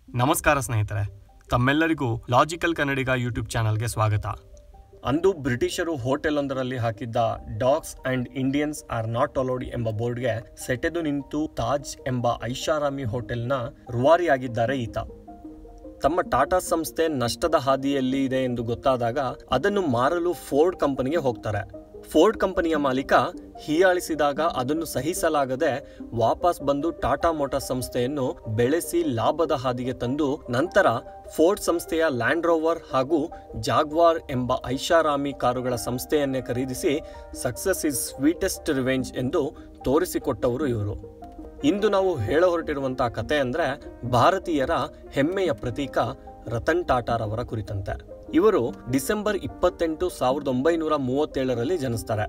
ನಮಸ್ಕಾರ ಸ್ನೇಹಿತರೆ ತಮ್ಮೆಲ್ಲರಿಗೂ ಲಾಜಿಕಲ್ ಕನ್ನಡಿಗ ಯೂಟ್ಯೂಬ್ ಚಾನಲ್ಗೆ ಸ್ವಾಗತ ಅಂದು ಬ್ರಿಟಿಷರು ಹೋಟೆಲೊಂದರಲ್ಲಿ ಹಾಕಿದ್ದ dogs and Indians are not allowed ಎಂಬ ಬೋರ್ಡ್ಗೆ ಸೆಟೆದು ನಿಂತು ತಾಜ್ ಎಂಬ ಐಷಾರಾಮಿ ಹೋಟೆಲ್ನ ರೂವಾರಿಯಾಗಿದ್ದಾರೆ ಈತ ತಮ್ಮ ಟಾಟಾ ಸಂಸ್ಥೆ ನಷ್ಟದ ಹಾದಿಯಲ್ಲಿ ಇದೆ ಎಂದು ಗೊತ್ತಾದಾಗ ಅದನ್ನು ಮಾರಲು ಫೋರ್ಡ್ ಕಂಪನಿಗೆ ಹೋಗ್ತಾರೆ ಫೋರ್ಡ್ ಕಂಪನಿಯ ಮಾಲೀಕ ಹೀಯಾಳಿಸಿದಾಗ ಅದನ್ನು ಸಹಿಸಲಾಗದೆ ವಾಪಸ್ ಬಂದು ಟಾಟಾ ಮೋಟಾರ್ ಸಂಸ್ಥೆಯನ್ನು ಬೆಳೆಸಿ ಲಾಭದ ಹಾದಿಗೆ ತಂದು ನಂತರ ಫೋರ್ಡ್ ಸಂಸ್ಥೆಯ ಲ್ಯಾಂಡ್ ರೋವರ್ ಹಾಗೂ ಜಾಗ್ವಾರ್ ಎಂಬ ಐಷಾರಾಮಿ ಕಾರುಗಳ ಸಂಸ್ಥೆಯನ್ನೇ ಖರೀದಿಸಿ ಸಕ್ಸಸ್ ಇಸ್ ಸ್ವೀಟೆಸ್ಟ್ ರಿವೆಂಜ್ ಎಂದು ತೋರಿಸಿಕೊಟ್ಟವರು ಇವರು ಇಂದು ನಾವು ಹೇಳ ಹೊರಟಿರುವಂತಹ ಕತೆ ಅಂದ್ರೆ ಭಾರತೀಯರ ಹೆಮ್ಮೆಯ ಪ್ರತೀಕ ರತನ್ ಟಾಟಾರವರ ಕುರಿತಂತೆ ಇವರು ಡಿಸೆಂಬರ್ ಇಪ್ಪತ್ತೆಂಟು ಸಾವಿರದ ಒಂಬೈನೂರ ಮೂವತ್ತೇಳರಲ್ಲಿ ಜನಿಸ್ತಾರೆ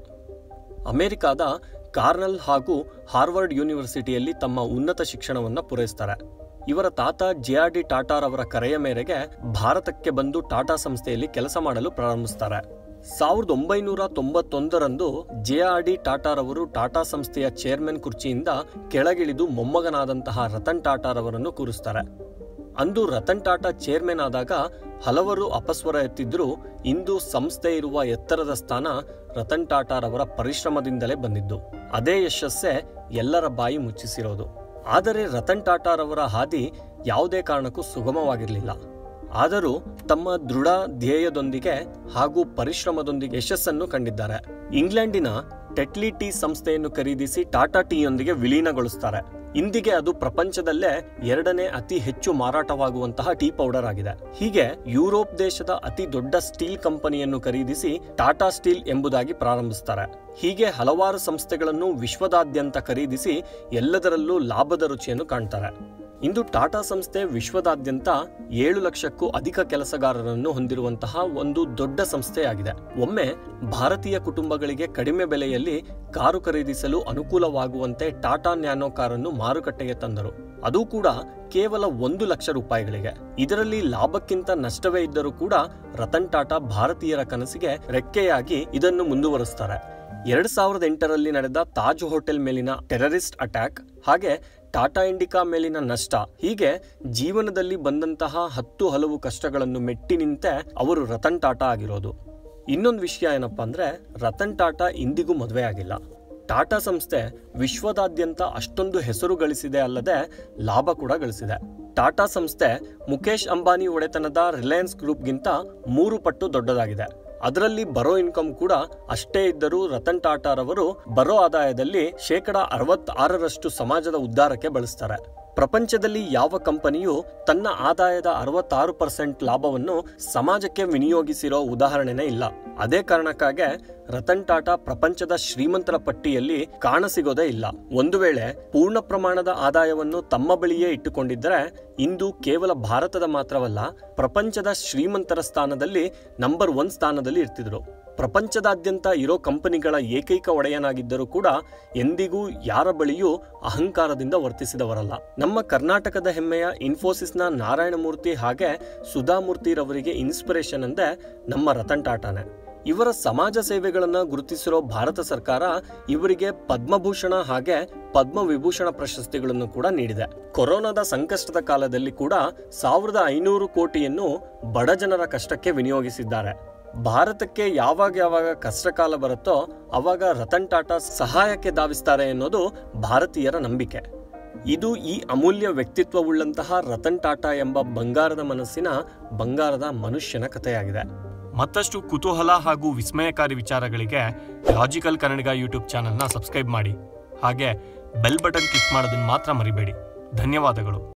ಅಮೆರಿಕಾದ ಕಾರ್ನಲ್ ಹಾಗೂ ಹಾರ್ವರ್ಡ್ ಯೂನಿವರ್ಸಿಟಿಯಲ್ಲಿ ತಮ್ಮ ಉನ್ನತ ಶಿಕ್ಷಣವನ್ನು ಪೂರೈಸ್ತಾರೆ ಇವರ ತಾತ ಜೆ ಆರ್ ಡಿ ಟಾಟಾರವರ ಕರೆಯ ಮೇರೆಗೆ ಭಾರತಕ್ಕೆ ಬಂದು ಟಾಟಾ ಸಂಸ್ಥೆಯಲ್ಲಿ ಕೆಲಸ ಮಾಡಲು ಪ್ರಾರಂಭಿಸ್ತಾರೆ ಸಾವಿರದ ಒಂಬೈನೂರ ತೊಂಬತ್ತೊಂದರಂದು ಜೆ ಆರ್ ಡಿ ಟಾಟಾರವರು ಟಾಟಾ ಸಂಸ್ಥೆಯ ಚೇರ್ಮನ್ ಕುರ್ಚಿಯಿಂದ ಕೆಳಗಿಳಿದು ಮೊಮ್ಮಗನಾದಂತಹ ರತನ್ ಟಾಟಾರವರನ್ನು ಕೂರಿಸ್ತಾರೆ ಅಂದು ರತನ್ ಟಾಟಾ ಚೇರ್ಮನ್ ಆದಾಗ ಹಲವರು ಅಪಸ್ವರ ಎತ್ತಿದ್ರೂ ಇಂದು ಸಂಸ್ಥೆ ಇರುವ ಎತ್ತರದ ಸ್ಥಾನ ರತನ್ ಟಾಟಾರವರ ಪರಿಶ್ರಮದಿಂದಲೇ ಬಂದಿದ್ದು ಅದೇ ಯಶಸ್ಸೇ ಎಲ್ಲರ ಬಾಯಿ ಮುಚ್ಚಿಸಿರೋದು ಆದರೆ ರತನ್ ಟಾಟಾರವರ ಹಾದಿ ಯಾವುದೇ ಕಾರಣಕ್ಕೂ ಸುಗಮವಾಗಿರಲಿಲ್ಲ ಆದರೂ ತಮ್ಮ ದೃಢ ಧ್ಯೇಯದೊಂದಿಗೆ ಹಾಗೂ ಪರಿಶ್ರಮದೊಂದಿಗೆ ಯಶಸ್ಸನ್ನು ಕಂಡಿದ್ದಾರೆ ಇಂಗ್ಲೆಂಡಿನ ಟೆಟ್ಲಿ ಟೀ ಸಂಸ್ಥೆಯನ್ನು ಖರೀದಿಸಿ ಟಾಟಾ ಟೀಯೊಂದಿಗೆ ವಿಲೀನಗೊಳಿಸ್ತಾರೆ ಇಂದಿಗೆ ಅದು ಪ್ರಪಂಚದಲ್ಲೇ ಎರಡನೇ ಅತಿ ಹೆಚ್ಚು ಮಾರಾಟವಾಗುವಂತಹ ಟೀ ಪೌಡರ್ ಆಗಿದೆ ಹೀಗೆ ಯುರೋಪ್ ದೇಶದ ಅತಿ ದೊಡ್ಡ ಸ್ಟೀಲ್ ಕಂಪನಿಯನ್ನು ಖರೀದಿಸಿ ಟಾಟಾ ಸ್ಟೀಲ್ ಎಂಬುದಾಗಿ ಪ್ರಾರಂಭಿಸ್ತಾರೆ ಹೀಗೆ ಹಲವಾರು ಸಂಸ್ಥೆಗಳನ್ನು ವಿಶ್ವದಾದ್ಯಂತ ಖರೀದಿಸಿ ಎಲ್ಲದರಲ್ಲೂ ಲಾಭದ ರುಚಿಯನ್ನು ಕಾಣ್ತಾರೆ ಇಂದು ಟಾಟಾ ಸಂಸ್ಥೆ ವಿಶ್ವದಾದ್ಯಂತ ಏಳು ಲಕ್ಷಕ್ಕೂ ಅಧಿಕ ಕೆಲಸಗಾರರನ್ನು ಹೊಂದಿರುವಂತಹ ಒಂದು ದೊಡ್ಡ ಸಂಸ್ಥೆಯಾಗಿದೆ ಒಮ್ಮೆ ಭಾರತೀಯ ಕುಟುಂಬಗಳಿಗೆ ಕಡಿಮೆ ಬೆಲೆಯಲ್ಲಿ ಕಾರು ಖರೀದಿಸಲು ಅನುಕೂಲವಾಗುವಂತೆ ಟಾಟಾ ನ್ಯಾನೋ ಕಾರನ್ನು ಮಾರುಕಟ್ಟೆಗೆ ತಂದರು ಅದು ಕೂಡ ಕೇವಲ ಒಂದು ಲಕ್ಷ ರೂಪಾಯಿಗಳಿಗೆ ಇದರಲ್ಲಿ ಲಾಭಕ್ಕಿಂತ ನಷ್ಟವೇ ಇದ್ದರೂ ಕೂಡ ರತನ್ ಟಾಟಾ ಭಾರತೀಯರ ಕನಸಿಗೆ ರೆಕ್ಕೆಯಾಗಿ ಇದನ್ನು ಮುಂದುವರಿಸ್ತಾರೆ ಎರಡ್ ಸಾವಿರದ ಎಂಟರಲ್ಲಿ ನಡೆದ ತಾಜ್ ಹೋಟೆಲ್ ಮೇಲಿನ ಟೆರರಿಸ್ಟ್ ಅಟ್ಯಾಕ್ ಹಾಗೆ ಟಾಟಾ ಇಂಡಿಕಾ ಮೇಲಿನ ನಷ್ಟ ಹೀಗೆ ಜೀವನದಲ್ಲಿ ಬಂದಂತಹ ಹತ್ತು ಹಲವು ಕಷ್ಟಗಳನ್ನು ಮೆಟ್ಟಿ ನಿಂತೆ ಅವರು ರತನ್ ಟಾಟಾ ಆಗಿರೋದು ಇನ್ನೊಂದು ವಿಷಯ ಏನಪ್ಪಾ ಅಂದ್ರೆ ರತನ್ ಟಾಟಾ ಇಂದಿಗೂ ಮದುವೆ ಆಗಿಲ್ಲ ಟಾಟಾ ಸಂಸ್ಥೆ ವಿಶ್ವದಾದ್ಯಂತ ಅಷ್ಟೊಂದು ಹೆಸರು ಗಳಿಸಿದೆ ಅಲ್ಲದೆ ಲಾಭ ಕೂಡ ಗಳಿಸಿದೆ ಟಾಟಾ ಸಂಸ್ಥೆ ಮುಖೇಶ್ ಅಂಬಾನಿ ಒಡೆತನದ ರಿಲಯನ್ಸ್ ಗ್ರೂಪ್ಗಿಂತ ಮೂರು ಪಟ್ಟು ದೊಡ್ಡದಾಗಿದೆ ಅದರಲ್ಲಿ ಬರೋ ಇನ್ಕಮ್ ಕೂಡ ಅಷ್ಟೇ ಇದ್ದರೂ ರತನ್ ಟಾಟಾರವರು ಬರೋ ಆದಾಯದಲ್ಲಿ ಶೇಕಡ ಅರವತ್ತಾರರಷ್ಟು ಸಮಾಜದ ಉದ್ಧಾರಕ್ಕೆ ಬಳಸ್ತಾರೆ ಪ್ರಪಂಚದಲ್ಲಿ ಯಾವ ಕಂಪನಿಯೂ ತನ್ನ ಆದಾಯದ ಅರವತ್ತಾರು ಪರ್ಸೆಂಟ್ ಲಾಭವನ್ನು ಸಮಾಜಕ್ಕೆ ವಿನಿಯೋಗಿಸಿರೋ ಉದಾಹರಣೆನೇ ಇಲ್ಲ ಅದೇ ಕಾರಣಕ್ಕಾಗೆ ರತನ್ ಟಾಟಾ ಪ್ರಪಂಚದ ಶ್ರೀಮಂತರ ಪಟ್ಟಿಯಲ್ಲಿ ಕಾಣಸಿಗೋದೇ ಇಲ್ಲ ಒಂದು ವೇಳೆ ಪೂರ್ಣ ಪ್ರಮಾಣದ ಆದಾಯವನ್ನು ತಮ್ಮ ಬಳಿಯೇ ಇಟ್ಟುಕೊಂಡಿದ್ದರೆ ಇಂದು ಕೇವಲ ಭಾರತದ ಮಾತ್ರವಲ್ಲ ಪ್ರಪಂಚದ ಶ್ರೀಮಂತರ ಸ್ಥಾನದಲ್ಲಿ ನಂಬರ್ ಒನ್ ಸ್ಥಾನದಲ್ಲಿ ಇರ್ತಿದ್ರು ಪ್ರಪಂಚದಾದ್ಯಂತ ಇರೋ ಕಂಪನಿಗಳ ಏಕೈಕ ಒಡೆಯನಾಗಿದ್ದರೂ ಕೂಡ ಎಂದಿಗೂ ಯಾರ ಬಳಿಯೂ ಅಹಂಕಾರದಿಂದ ವರ್ತಿಸಿದವರಲ್ಲ ನಮ್ಮ ಕರ್ನಾಟಕದ ಹೆಮ್ಮೆಯ ಇನ್ಫೋಸಿಸ್ನ ನಾರಾಯಣಮೂರ್ತಿ ಹಾಗೆ ಸುಧಾಮೂರ್ತಿರವರಿಗೆ ಇನ್ಸ್ಪಿರೇಷನ್ ಅಂದೆ ನಮ್ಮ ರತನ್ ಟಾಟಾನೆ ಇವರ ಸಮಾಜ ಸೇವೆಗಳನ್ನು ಗುರುತಿಸಿರೋ ಭಾರತ ಸರ್ಕಾರ ಇವರಿಗೆ ಪದ್ಮಭೂಷಣ ಹಾಗೆ ಪದ್ಮ ವಿಭೂಷಣ ಪ್ರಶಸ್ತಿಗಳನ್ನು ಕೂಡ ನೀಡಿದೆ ಕೊರೋನಾದ ಸಂಕಷ್ಟದ ಕಾಲದಲ್ಲಿ ಕೂಡ ಸಾವಿರದ ಐನೂರು ಕೋಟಿಯನ್ನು ಬಡ ಜನರ ಕಷ್ಟಕ್ಕೆ ವಿನಿಯೋಗಿಸಿದ್ದಾರೆ ಭಾರತಕ್ಕೆ ಯಾವಾಗ ಯಾವಾಗ ಕಷ್ಟಕಾಲ ಬರುತ್ತೋ ಅವಾಗ ರತನ್ ಟಾಟಾ ಸಹಾಯಕ್ಕೆ ಧಾವಿಸ್ತಾರೆ ಎನ್ನುವುದು ಭಾರತೀಯರ ನಂಬಿಕೆ ಇದು ಈ ಅಮೂಲ್ಯ ವ್ಯಕ್ತಿತ್ವವುಳ್ಳಂತಹ ರತನ್ ಟಾಟಾ ಎಂಬ ಬಂಗಾರದ ಮನಸ್ಸಿನ ಬಂಗಾರದ ಮನುಷ್ಯನ ಕಥೆಯಾಗಿದೆ ಮತ್ತಷ್ಟು ಕುತೂಹಲ ಹಾಗೂ ವಿಸ್ಮಯಕಾರಿ ವಿಚಾರಗಳಿಗೆ ಲಾಜಿಕಲ್ ಕನ್ನಡಿಗ ಯೂಟ್ಯೂಬ್ ಚಾನೆಲ್ನ ಸಬ್ಸ್ಕ್ರೈಬ್ ಮಾಡಿ ಹಾಗೆ ಬೆಲ್ ಬಟನ್ ಕ್ಲಿಕ್ ಮಾಡೋದನ್ನ ಮಾತ್ರ ಮರಿಬೇಡಿ ಧನ್ಯವಾದಗಳು